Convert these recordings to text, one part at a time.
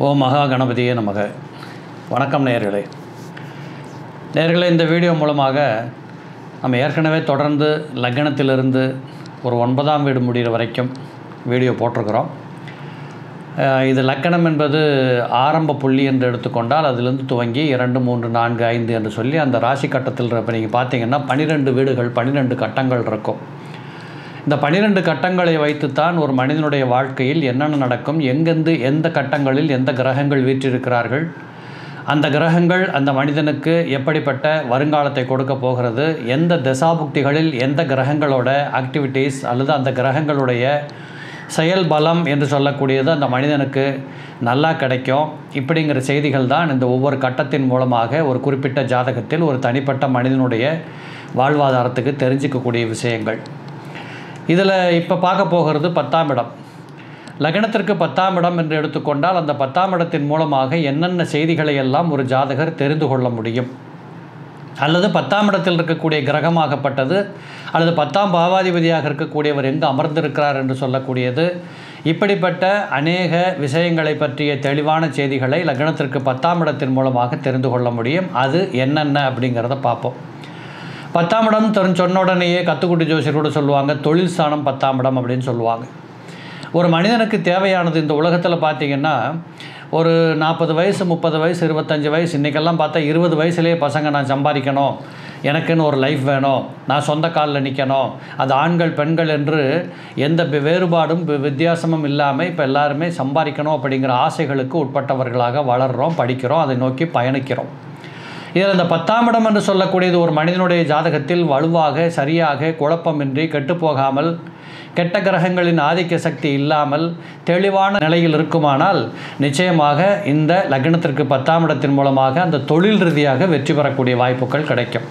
ஓ மகா கணபதியே நமக வணக்கம் நேயர்களே நேயர்களே இந்த வீடியோ மூலமாக நம்ம ஏற்கனவே தொடர்ந்து லக்னத்திலிருந்து ஒரு ஒன்பதாம் வீடு முடிகிற வரைக்கும் வீடியோ போட்டிருக்கிறோம் அஹ் இது லக்கணம் என்பது ஆரம்ப புள்ளி என்று எடுத்துக்கொண்டால் அதிலிருந்து துவங்கி இரண்டு மூன்று நான்கு ஐந்து என்று சொல்லி அந்த ராசி கட்டத்தில் இப்போ நீங்கள் பார்த்தீங்கன்னா பன்னிரெண்டு வீடுகள் பன்னிரெண்டு கட்டங்கள் இருக்கும் இந்த பனிரெண்டு கட்டங்களை வைத்துத்தான் ஒரு மனிதனுடைய வாழ்க்கையில் என்னென்ன நடக்கும் எங்கெந்து எந்த கட்டங்களில் எந்த கிரகங்கள் வீற்றிருக்கிறார்கள் அந்த கிரகங்கள் அந்த மனிதனுக்கு எப்படிப்பட்ட வருங்காலத்தை கொடுக்க போகிறது எந்த தசாபுக்திகளில் எந்த கிரகங்களோட ஆக்டிவிட்டீஸ் அல்லது அந்த கிரகங்களுடைய செயல் பலம் என்று சொல்லக்கூடியது அந்த மனிதனுக்கு நல்லா கிடைக்கும் இப்படிங்கிற செய்திகள் தான் இந்த ஒவ்வொரு கட்டத்தின் மூலமாக ஒரு குறிப்பிட்ட ஜாதகத்தில் ஒரு தனிப்பட்ட மனிதனுடைய வாழ்வாதாரத்துக்கு தெரிஞ்சிக்கக்கூடிய விஷயங்கள் இதில் இப்போ பார்க்க போகிறது பத்தாம் இடம் லக்னத்திற்கு பத்தாம் இடம் என்று எடுத்துக்கொண்டால் அந்த பத்தாம் இடத்தின் மூலமாக என்னென்ன செய்திகளை எல்லாம் ஒரு ஜாதகர் தெரிந்து கொள்ள முடியும் அல்லது பத்தாம் இடத்தில் இருக்கக்கூடிய கிரகமாகப்பட்டது அல்லது பத்தாம் பாவாதிபதியாக இருக்கக்கூடியவர் எங்கு அமர்ந்திருக்கிறார் என்று சொல்லக்கூடியது இப்படிப்பட்ட அநேக விஷயங்களை பற்றிய தெளிவான செய்திகளை லக்னத்திற்கு பத்தாம் இடத்தின் மூலமாக தெரிந்து கொள்ள முடியும் அது என்னென்ன அப்படிங்கிறத பார்ப்போம் பத்தாம் இடம் தெரிஞ்ச சொன்ன உடனேயே கத்துக்குட்டி ஜோசியர் கூட சொல்லுவாங்க தொழில் ஸ்தானம் பத்தாம் இடம் அப்படின்னு சொல்லுவாங்க ஒரு மனிதனுக்கு தேவையானது இந்த உலகத்தில் பார்த்தீங்கன்னா ஒரு நாற்பது வயசு முப்பது வயசு இருபத்தஞ்சி வயசு இன்றைக்கெல்லாம் பார்த்தா இருபது வயசுலேயே பசங்க நான் சம்பாதிக்கணும் எனக்குன்னு ஒரு லைஃப் வேணும் நான் சொந்த காலில் நிற்கணும் அது ஆண்கள் பெண்கள் என்று எந்த வி- வேறுபாடும் வி- வித்தியாசமும் இல்லாமல் இப்போ எல்லாருமே சம்பாதிக்கணும் அப்படிங்கிற ஆசைகளுக்கு உட்பட்டவர்களாக வளர்கிறோம் படிக்கிறோம் அதை நோக்கி பயணிக்கிறோம் இதில் இந்த பத்தாம் இடம் என்று சொல்லக்கூடியது ஒரு மனிதனுடைய ஜாதகத்தில் வலுவாக சரியாக குழப்பமின்றி கெட்டுப்போகாமல் கெட்ட கிரகங்களின் ஆதிக்க சக்தி இல்லாமல் தெளிவான நிலையில் இருக்குமானால் நிச்சயமாக இந்த லக்னத்திற்கு பத்தாம் இடத்தின் மூலமாக அந்த தொழில் ரீதியாக வெற்றி பெறக்கூடிய வாய்ப்புகள் கிடைக்கும்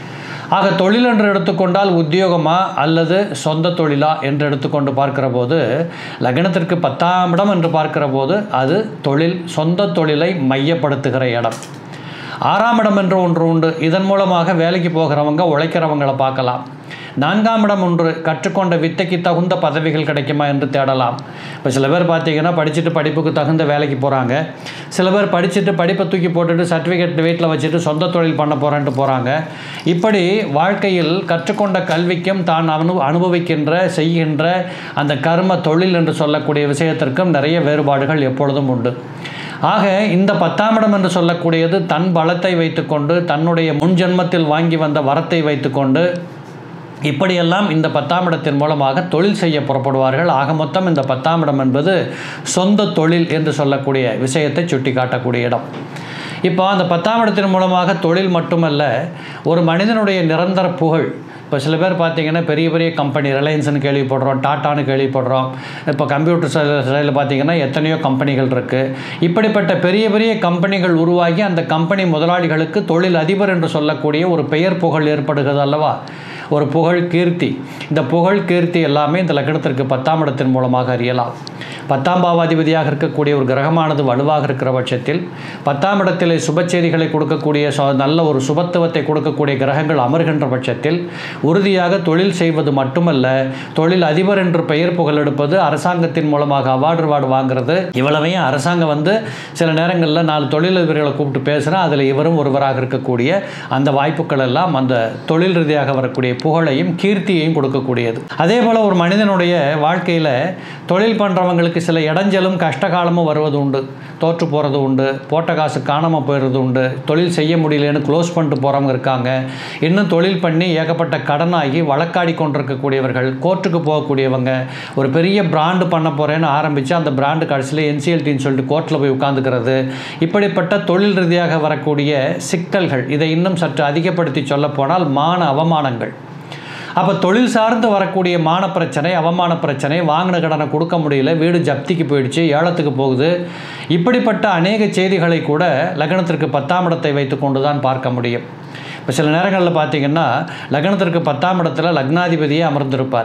ஆக தொழில் என்று எடுத்துக்கொண்டால் உத்தியோகமா அல்லது சொந்த தொழிலா என்று எடுத்துக்கொண்டு பார்க்கிற போது லக்னத்திற்கு பத்தாம் இடம் என்று பார்க்கிற போது அது தொழில் சொந்த தொழிலை மையப்படுத்துகிற இடம் ஆறாம் இடம் என்று ஒன்று உண்டு இதன் மூலமாக வேலைக்கு போகிறவங்க உழைக்கிறவங்களை பார்க்கலாம் நான்காம் இடம் ஒன்று கற்றுக்கொண்ட வித்தைக்கு தகுந்த பதவிகள் கிடைக்குமா என்று தேடலாம் இப்போ சில பேர் பார்த்தீங்கன்னா படிச்சுட்டு படிப்புக்கு தகுந்த வேலைக்கு போகிறாங்க சில பேர் படிச்சுட்டு படிப்பை தூக்கி போட்டுட்டு சர்டிஃபிகேட் வீட்டில் வச்சுட்டு சொந்த தொழில் பண்ண போகிறேன்ட்டு போகிறாங்க இப்படி வாழ்க்கையில் கற்றுக்கொண்ட கல்விக்கும் தான் அனு அனுபவிக்கின்ற செய்கின்ற அந்த கர்ம தொழில் என்று சொல்லக்கூடிய விஷயத்திற்கும் நிறைய வேறுபாடுகள் எப்பொழுதும் உண்டு ஆக இந்த பத்தாம் இடம் என்று சொல்லக்கூடியது தன் பலத்தை வைத்துக்கொண்டு தன்னுடைய முன் ஜென்மத்தில் வாங்கி வந்த வரத்தை வைத்துக்கொண்டு இப்படியெல்லாம் இந்த பத்தாம் இடத்தின் மூலமாக தொழில் செய்ய புறப்படுவார்கள் ஆக மொத்தம் இந்த பத்தாம் இடம் என்பது சொந்த தொழில் என்று சொல்லக்கூடிய விஷயத்தை சுட்டி காட்டக்கூடிய இடம் இப்போ அந்த பத்தாம் இடத்தின் மூலமாக தொழில் மட்டுமல்ல ஒரு மனிதனுடைய நிரந்தர புகழ் இப்போ சில பேர் பார்த்தீங்கன்னா பெரிய பெரிய கம்பெனி ரிலையன்ஸ்னு கேள்விப்படுறோம் டாட்டான்னு கேள்விப்படுறோம் இப்போ கம்ப்யூட்டர் சைடில் பார்த்தீங்கன்னா எத்தனையோ கம்பெனிகள் இருக்குது இப்படிப்பட்ட பெரிய பெரிய கம்பெனிகள் உருவாகி அந்த கம்பெனி முதலாளிகளுக்கு தொழில் அதிபர் என்று சொல்லக்கூடிய ஒரு பெயர் புகழ் ஏற்படுகிறது அல்லவா ஒரு புகழ் கீர்த்தி இந்த புகழ் கீர்த்தி எல்லாமே இந்த லக்னத்திற்கு பத்தாம் இடத்தின் மூலமாக அறியலாம் பத்தாம் பாவாதிபதியாக இருக்கக்கூடிய ஒரு கிரகமானது வலுவாக இருக்கிற பட்சத்தில் பத்தாம் இடத்திலே சுப செய்திகளை கொடுக்கக்கூடிய சொ- நல்ல ஒரு சுபத்துவத்தை கொடுக்கக்கூடிய கிரகங்கள் அமர்கின்ற பட்சத்தில் உறுதியாக தொழில் செய்வது மட்டுமல்ல தொழில் அதிபர் என்று பெயர் புகழ் எடுப்பது அரசாங்கத்தின் மூலமாக அவார்டு அவார்டு வாங்குறது இவ்வளவையும் அரசாங்கம் வந்து சில நேரங்களில் நாலு தொழிலதிபர்களை கூப்பிட்டு பேசுகிறேன் அதில் இவரும் ஒருவராக இருக்கக்கூடிய அந்த வாய்ப்புகள் எல்லாம் அந்த தொழில் ரீதியாக வரக்கூடிய புகழையும் கீர்த்தியையும் கொடுக்கக்கூடியது அதே போல் ஒரு மனிதனுடைய வாழ்க்கையில் தொழில் பண்ணுறவங்களுக்கு சில இடைஞ்சலும் கஷ்டகாலமும் வருவது உண்டு தோற்று போகிறது உண்டு போட்ட காசு காணாமல் போயிடுறது உண்டு தொழில் செய்ய முடியலன்னு க்ளோஸ் பண்ணிட்டு போகிறவங்க இருக்காங்க இன்னும் தொழில் பண்ணி ஏகப்பட்ட கடனாகி வழக்காடி கொண்டிருக்கக்கூடியவர்கள் கோர்ட்டுக்கு போகக்கூடியவங்க ஒரு பெரிய பிராண்டு பண்ண போகிறேன்னு ஆரம்பித்து அந்த பிராண்டு கடைசியில் என்சிஎல்டின்னு சொல்லிட்டு கோர்ட்டில் போய் உட்காந்துக்கிறது இப்படிப்பட்ட தொழில் ரீதியாக வரக்கூடிய சிக்கல்கள் இதை இன்னும் சற்று அதிகப்படுத்தி சொல்லப்போனால் மான அவமானங்கள் அப்போ தொழில் சார்ந்து வரக்கூடிய மான பிரச்சனை அவமான பிரச்சனை வாங்கின கடனை கொடுக்க முடியல வீடு ஜப்திக்கு போயிடுச்சு ஏலத்துக்கு போகுது இப்படிப்பட்ட அநேக செய்திகளை கூட லக்னத்திற்கு பத்தாம் இடத்தை வைத்துக்கொண்டு தான் பார்க்க முடியும் இப்போ சில நேரங்களில் பார்த்தீங்கன்னா லக்னத்திற்கு பத்தாம் இடத்துல லக்னாதிபதியே அமர்ந்திருப்பார்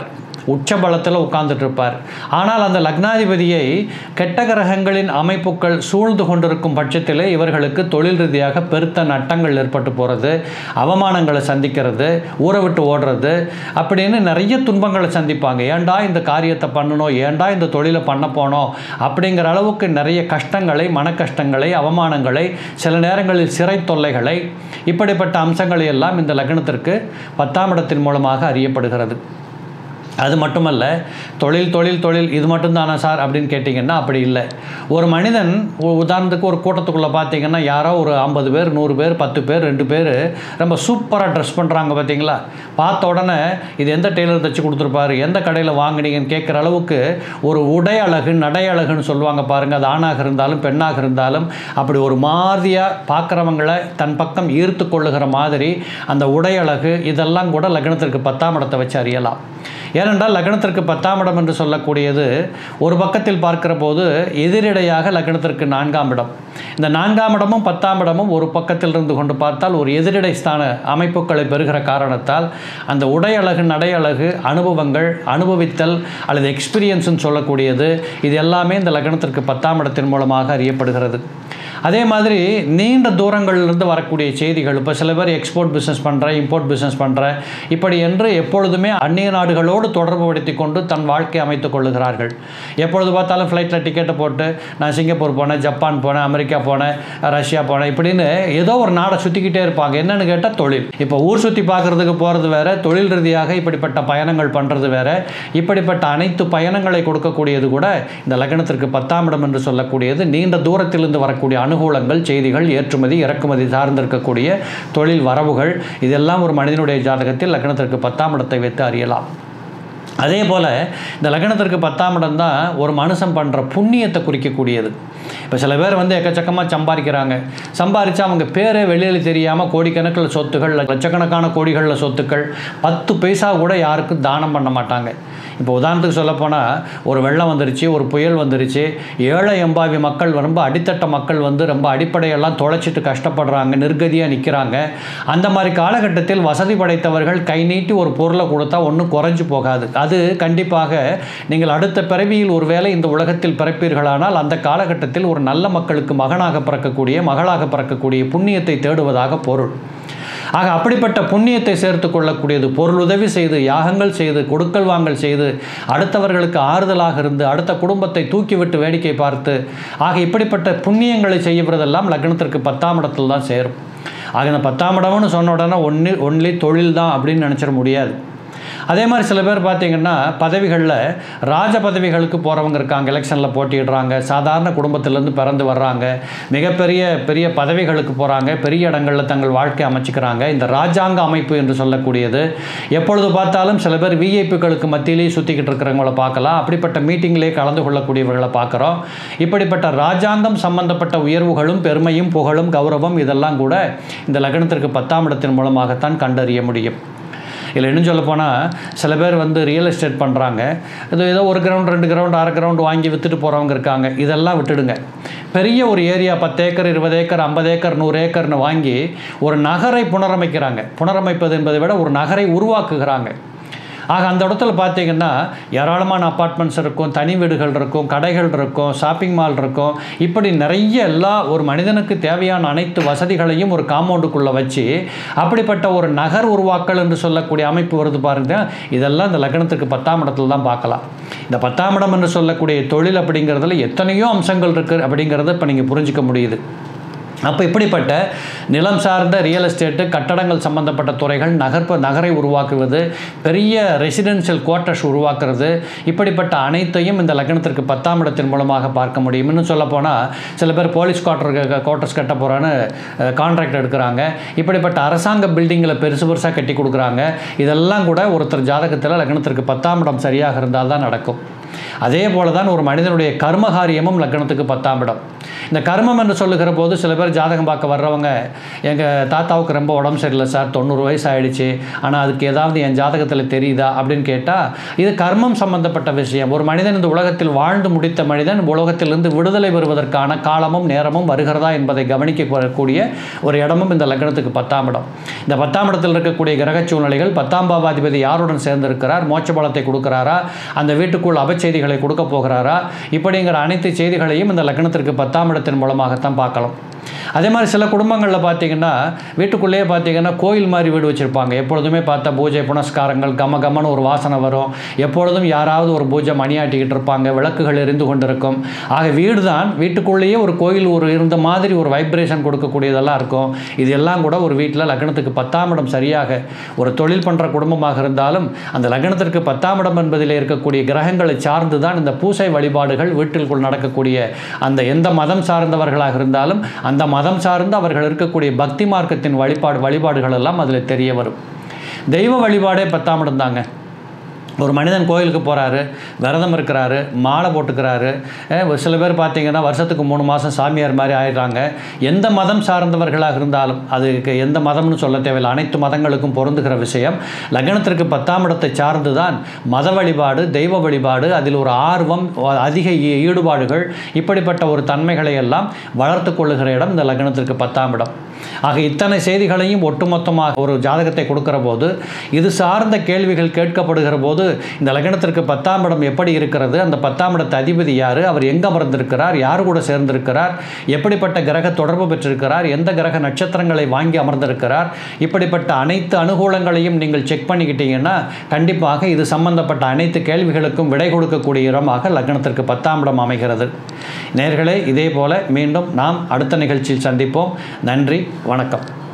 உச்ச பலத்தில் உட்கார்ந்துட்டு இருப்பார் ஆனால் அந்த லக்னாதிபதியை கெட்ட கிரகங்களின் அமைப்புகள் சூழ்ந்து கொண்டிருக்கும் பட்சத்தில் இவர்களுக்கு தொழில் ரீதியாக பெருத்த நட்டங்கள் ஏற்பட்டு போகிறது அவமானங்களை சந்திக்கிறது ஊரை விட்டு ஓடுறது அப்படின்னு நிறைய துன்பங்களை சந்திப்பாங்க ஏன்டா இந்த காரியத்தை பண்ணணும் ஏன்டா இந்த தொழிலை பண்ண போனோம் அப்படிங்கிற அளவுக்கு நிறைய கஷ்டங்களை மன கஷ்டங்களை அவமானங்களை சில நேரங்களில் சிறை தொல்லைகளை இப்படிப்பட்ட அம்சங்களை எல்லாம் இந்த லக்னத்திற்கு பத்தாம் இடத்தின் மூலமாக அறியப்படுகிறது அது மட்டுமல்ல தொழில் தொழில் தொழில் இது மட்டும்தானா சார் அப்படின்னு கேட்டிங்கன்னா அப்படி இல்லை ஒரு மனிதன் உ- உதாரணத்துக்கு ஒரு கூட்டத்துக்குள்ளே பார்த்தீங்கன்னா யாரோ ஒரு ஐம்பது பேர் நூறு பேர் பத்து பேர் ரெண்டு பேர் ரொம்ப சூப்பராக ட்ரெஸ் பண்ணுறாங்க பார்த்தீங்களா பார்த்த உடனே இது எந்த டெய்லர் தைச்சு கொடுத்துருப்பாரு எந்த கடையில் வாங்குனீங்கன்னு கேட்குற அளவுக்கு ஒரு உடை அழகு நடை அழகுன்னு சொல்லுவாங்க பாருங்கள் அது ஆணாக இருந்தாலும் பெண்ணாக இருந்தாலும் அப்படி ஒரு மாதிரியாக பார்க்குறவங்களை தன் பக்கம் ஈர்த்து கொள்ளுகிற மாதிரி அந்த உடை அழகு இதெல்லாம் கூட லக்னத்திற்கு பத்தாம் இடத்தை வச்சு அறியலாம் ஏனென்றால் லக்னத்திற்கு பத்தாம் இடம் என்று சொல்லக்கூடியது ஒரு பக்கத்தில் பார்க்கிற போது எதிரிடையாக லக்னத்திற்கு நான்காம் இடம் இந்த நான்காம் இடமும் பத்தாம் இடமும் ஒரு பக்கத்தில் இருந்து கொண்டு பார்த்தால் ஒரு எதிரிடை ஸ்தான அமைப்புகளை பெறுகிற காரணத்தால் அந்த உடை அழகு நடை அழகு அனுபவங்கள் அனுபவித்தல் அல்லது எக்ஸ்பீரியன்ஸ்னு சொல்லக்கூடியது இது எல்லாமே இந்த லக்னத்திற்கு பத்தாம் இடத்தின் மூலமாக அறியப்படுகிறது அதே மாதிரி நீண்ட தூரங்களிலிருந்து வரக்கூடிய செய்திகள் இப்போ சில பேர் எக்ஸ்போர்ட் பிஸ்னஸ் பண்ணுறேன் இம்போர்ட் பிஸ்னஸ் பண்ணுறேன் இப்படி என்று எப்பொழுதுமே அந்நிய நாடுகளோடு தொடர்பு படுத்தி கொண்டு தன் வாழ்க்கை அமைத்துக் கொள்ளுகிறார்கள் எப்பொழுது பார்த்தாலும் ஃப்ளைட்டில் டிக்கெட்டை போட்டு நான் சிங்கப்பூர் போனேன் ஜப்பான் போனேன் அமெரிக்கா போனேன் ரஷ்யா போனேன் இப்படின்னு ஏதோ ஒரு நாடை சுற்றிக்கிட்டே இருப்பாங்க என்னன்னு கேட்டால் தொழில் இப்போ ஊர் சுற்றி பார்க்குறதுக்கு போகிறது வேற தொழில் ரீதியாக இப்படிப்பட்ட பயணங்கள் பண்ணுறது வேற இப்படிப்பட்ட அனைத்து பயணங்களை கொடுக்கக்கூடியது கூட இந்த லக்னத்திற்கு பத்தாம் இடம் என்று சொல்லக்கூடியது நீண்ட தூரத்திலிருந்து வரக்கூடிய அனுகூலங்கள் செய்திகள் ஏற்றுமதி இறக்குமதி சார்ந்திருக்கக்கூடிய தொழில் வரவுகள் இதெல்லாம் ஒரு மனிதனுடைய ஜாதகத்தில் லக்னத்திற்கு பத்தாம் இடத்தை வைத்து அறியலாம் அதே போல் இந்த லக்னத்திற்கு பத்தாம் இடம் தான் ஒரு மனுஷன் பண்ணுற புண்ணியத்தை குறிக்கக்கூடியது இப்போ சில பேர் வந்து எக்கச்சக்கமாக சம்பாதிக்கிறாங்க சம்பாதிச்சு அவங்க பேரே வெளியில் தெரியாமல் கோடிக்கணக்கில் சொத்துகள் லட்சக்கணக்கான கோடிகளில் சொத்துக்கள் பத்து பைசா கூட யாருக்கும் தானம் பண்ண மாட்டாங்க இப்போ உதாரணத்துக்கு சொல்லப்போனால் ஒரு வெள்ளம் வந்துருச்சு ஒரு புயல் வந்துருச்சு ஏழை எம்பாவி மக்கள் ரொம்ப அடித்தட்ட மக்கள் வந்து ரொம்ப அடிப்படையெல்லாம் தொலைச்சிட்டு கஷ்டப்படுறாங்க நிர்கதியாக நிற்கிறாங்க அந்த மாதிரி காலகட்டத்தில் வசதி படைத்தவர்கள் கை நீட்டி ஒரு பொருளை கொடுத்தா ஒன்றும் குறைஞ்சு போகாது அது கண்டிப்பாக நீங்கள் அடுத்த பிறவியில் ஒருவேளை இந்த உலகத்தில் பிறப்பீர்களானால் அந்த காலகட்டத்தில் ஒரு நல்ல மக்களுக்கு மகனாக பிறக்கக்கூடிய மகளாக பிறக்கக்கூடிய புண்ணியத்தை தேடுவதாக பொருள் ஆக அப்படிப்பட்ட புண்ணியத்தை சேர்த்து கொள்ளக்கூடியது பொருளுதவி செய்து யாகங்கள் செய்து கொடுக்கல் வாங்கல் செய்து அடுத்தவர்களுக்கு ஆறுதலாக இருந்து அடுத்த குடும்பத்தை தூக்கிவிட்டு வேடிக்கை பார்த்து ஆக இப்படிப்பட்ட புண்ணியங்களை செய்வதெல்லாம் லக்னத்திற்கு பத்தாம் இடத்துல தான் சேரும் ஆக இந்த பத்தாம் இடம்னு சொன்ன உடனே ஒன்று ஒன்லி தொழில் தான் அப்படின்னு நினச்சிட முடியாது அதே மாதிரி சில பேர் பார்த்தீங்கன்னா பதவிகளில் ராஜ பதவிகளுக்கு போகிறவங்க இருக்காங்க எலெக்ஷனில் போட்டியிடுறாங்க சாதாரண குடும்பத்திலேருந்து பிறந்து வர்றாங்க மிகப்பெரிய பெரிய பதவிகளுக்கு போகிறாங்க பெரிய இடங்களில் தங்கள் வாழ்க்கை அமைச்சிக்கிறாங்க இந்த ராஜாங்க அமைப்பு என்று சொல்லக்கூடியது எப்பொழுது பார்த்தாலும் சில பேர் விஐபிக்களுக்கு மத்தியிலேயே சுற்றிக்கிட்டு இருக்கிறவங்கள பார்க்கலாம் அப்படிப்பட்ட மீட்டிங்லேயே கலந்து கொள்ளக்கூடியவர்களை பார்க்குறோம் இப்படிப்பட்ட ராஜாங்கம் சம்பந்தப்பட்ட உயர்வுகளும் பெருமையும் புகழும் கௌரவம் இதெல்லாம் கூட இந்த லக்னத்திற்கு பத்தாம் இடத்தின் மூலமாகத்தான் கண்டறிய முடியும் இல்லை இன்னும் சொல்ல போனால் சில பேர் வந்து ரியல் எஸ்டேட் பண்ணுறாங்க இது ஏதோ ஒரு கிரவுண்ட் ரெண்டு கிரவுண்ட் அரை கிரவுண்ட் வாங்கி விற்றுட்டு போகிறவங்க இருக்காங்க இதெல்லாம் விட்டுடுங்க பெரிய ஒரு ஏரியா பத்து ஏக்கர் இருபது ஏக்கர் ஐம்பது ஏக்கர் நூறு ஏக்கர்னு வாங்கி ஒரு நகரை புனரமைக்கிறாங்க புனரமைப்பது என்பதை விட ஒரு நகரை உருவாக்குகிறாங்க ஆக அந்த இடத்துல பார்த்தீங்கன்னா ஏராளமான அப்பார்ட்மெண்ட்ஸ் இருக்கும் தனி வீடுகள் இருக்கும் கடைகள் இருக்கும் ஷாப்பிங் மால் இருக்கும் இப்படி நிறைய எல்லா ஒரு மனிதனுக்கு தேவையான அனைத்து வசதிகளையும் ஒரு காம்பவுண்டுக்குள்ளே வச்சு அப்படிப்பட்ட ஒரு நகர் உருவாக்கல் என்று சொல்லக்கூடிய அமைப்பு வருது பாருங்க இதெல்லாம் இந்த லக்னத்துக்கு பத்தாம் இடத்துல தான் பார்க்கலாம் இந்த பத்தாம் இடம் என்று சொல்லக்கூடிய தொழில் அப்படிங்கிறதுல எத்தனையோ அம்சங்கள் இருக்குது அப்படிங்கிறத இப்போ நீங்கள் புரிஞ்சிக்க முடியுது அப்போ இப்படிப்பட்ட நிலம் சார்ந்த ரியல் எஸ்டேட்டு கட்டடங்கள் சம்பந்தப்பட்ட துறைகள் நகர்ப்ப நகரை உருவாக்குவது பெரிய ரெசிடென்ஷியல் குவார்ட்டர்ஸ் உருவாக்குறது இப்படிப்பட்ட அனைத்தையும் இந்த லக்னத்திற்கு பத்தாம் இடத்தின் மூலமாக பார்க்க முடியும் இன்னும் சொல்லப்போனால் சில பேர் போலீஸ் குவார்ட்டர் குவார்ட்டர்ஸ் கட்ட போகிறான்னு கான்ட்ராக்ட் எடுக்கிறாங்க இப்படிப்பட்ட அரசாங்க பில்டிங்கில் பெருசு பெருசாக கட்டி கொடுக்குறாங்க இதெல்லாம் கூட ஒருத்தர் ஜாதகத்தில் லக்னத்திற்கு பத்தாம் இடம் சரியாக இருந்தால் தான் நடக்கும் அதே போல தான் ஒரு மனிதனுடைய கர்மகாரியமும் லக்னத்துக்கு பத்தாம் இடம் இந்த கர்மம் என்று சொல்லுகிற போது சில பேர் ஜாதகம் பார்க்க வர்றவங்க எங்கள் தாத்தாவுக்கு ரொம்ப உடம்பு சரியில்லை சார் தொண்ணூறு வயசு ஆயிடுச்சு ஆனால் அதுக்கு ஏதாவது என் ஜாதகத்தில் தெரியுதா அப்படின்னு கேட்டால் இது கர்மம் சம்பந்தப்பட்ட விஷயம் ஒரு மனிதன் இந்த உலகத்தில் வாழ்ந்து முடித்த மனிதன் உலகத்திலிருந்து விடுதலை பெறுவதற்கான காலமும் நேரமும் வருகிறதா என்பதை கவனிக்கக்கூடிய ஒரு இடமும் இந்த லக்னத்துக்கு பத்தாம் இடம் இந்த பத்தாம் இடத்தில் இருக்கக்கூடிய கிரக சூழ்நிலைகள் பத்தாம் பாவாதிபதி யாருடன் சேர்ந்திருக்கிறார் மோட்ச பலத்தை கொடுக்கிறாரா அந்த வீட்டுக்குள் அபச்செய்திகளை கொடுக்க போகிறாரா இப்படிங்கிற அனைத்து செய்திகளையும் இந்த லக்னத்திற்கு பத்தாம் இடத்தின் மூலமாகத்தான் பார்க்கலாம் அதே மாதிரி சில குடும்பங்களில் பார்த்தீங்கன்னா வீட்டுக்குள்ளேயே பார்த்தீங்கன்னா கோயில் மாதிரி வீடு வச்சுருப்பாங்க எப்பொழுதுமே பார்த்தா பூஜை புனஸ்காரங்கள் கம கமன்னு ஒரு வாசனை வரும் எப்பொழுதும் யாராவது ஒரு பூஜை மணியாட்டிக்கிட்டு இருப்பாங்க விளக்குகள் எரிந்து கொண்டிருக்கும் ஆக வீடு தான் வீட்டுக்குள்ளேயே ஒரு கோயில் ஒரு இருந்த மாதிரி ஒரு வைப்ரேஷன் கொடுக்கக்கூடியதெல்லாம் இருக்கும் இது எல்லாம் கூட ஒரு வீட்டில் லக்னத்துக்கு பத்தாம் இடம் சரியாக ஒரு தொழில் பண்ணுற குடும்பமாக இருந்தாலும் அந்த லக்னத்திற்கு பத்தாம் இடம் என்பதில் இருக்கக்கூடிய கிரகங்களை சார்ந்து தான் இந்த பூசை வழிபாடுகள் வீட்டிற்குள் நடக்கக்கூடிய அந்த எந்த மதம் சார்ந்தவர்களாக இருந்தாலும் அந்த மதம் சார்ந்து அவர்கள் இருக்கக்கூடிய பக்தி மார்க்கத்தின் வழிபாடு வழிபாடுகள் எல்லாம் அதில் தெரிய வரும் தெய்வ வழிபாடே பத்தாம் இடம் தாங்க ஒரு மனிதன் கோயிலுக்கு போகிறாரு விரதம் இருக்கிறாரு மாலை போட்டுக்கிறாரு அஹ் ஒரு சில பேர் பார்த்தீங்கன்னா வருஷத்துக்கு மூணு மாதம் சாமியார் மாதிரி ஆயிடுறாங்க எந்த மதம் சார்ந்தவர்களாக இருந்தாலும் அதுக்கு எந்த மதம்னு சொல்ல தேவையில்லை அனைத்து மதங்களுக்கும் பொருந்துகிற விஷயம் லக்னத்திற்கு பத்தாம் இடத்தை சார்ந்து தான் மத வழிபாடு தெய்வ வழிபாடு அதில் ஒரு ஆர்வம் அதிக ஈ- ஈடுபாடுகள் இப்படிப்பட்ட ஒரு தன்மைகளை எல்லாம் வளர்த்து கொள்ளுகிற இடம் இந்த லக்னத்திற்கு பத்தாம் இடம் ஆக இத்தனை செய்திகளையும் ஒட்டுமொத்தமாக ஒரு ஜாதகத்தை கொடுக்கிற போது இது சார்ந்த கேள்விகள் கேட்கப்படுகிற போது இந்த லக்னத்திற்கு பத்தாம் இடம் எப்படி இருக்கிறது அந்த பத்தாம் இடத்து அதிபதி யார் அவர் எங்கே அமர்ந்திருக்கிறார் யார் கூட சேர்ந்திருக்கிறார் எப்படிப்பட்ட கிரக தொடர்பு பெற்றிருக்கிறார் எந்த கிரக நட்சத்திரங்களை வாங்கி அமர்ந்திருக்கிறார் இப்படிப்பட்ட அனைத்து அனுகூலங்களையும் நீங்கள் செக் பண்ணிக்கிட்டீங்கன்னா கண்டிப்பாக இது சம்பந்தப்பட்ட அனைத்து கேள்விகளுக்கும் விடை கொடுக்கக்கூடிய இடமாக லக்னத்திற்கு பத்தாம் இடம் அமைகிறது நேர்களே இதே போல மீண்டும் நாம் அடுத்த நிகழ்ச்சியில் சந்திப்போம் நன்றி வணக்கம்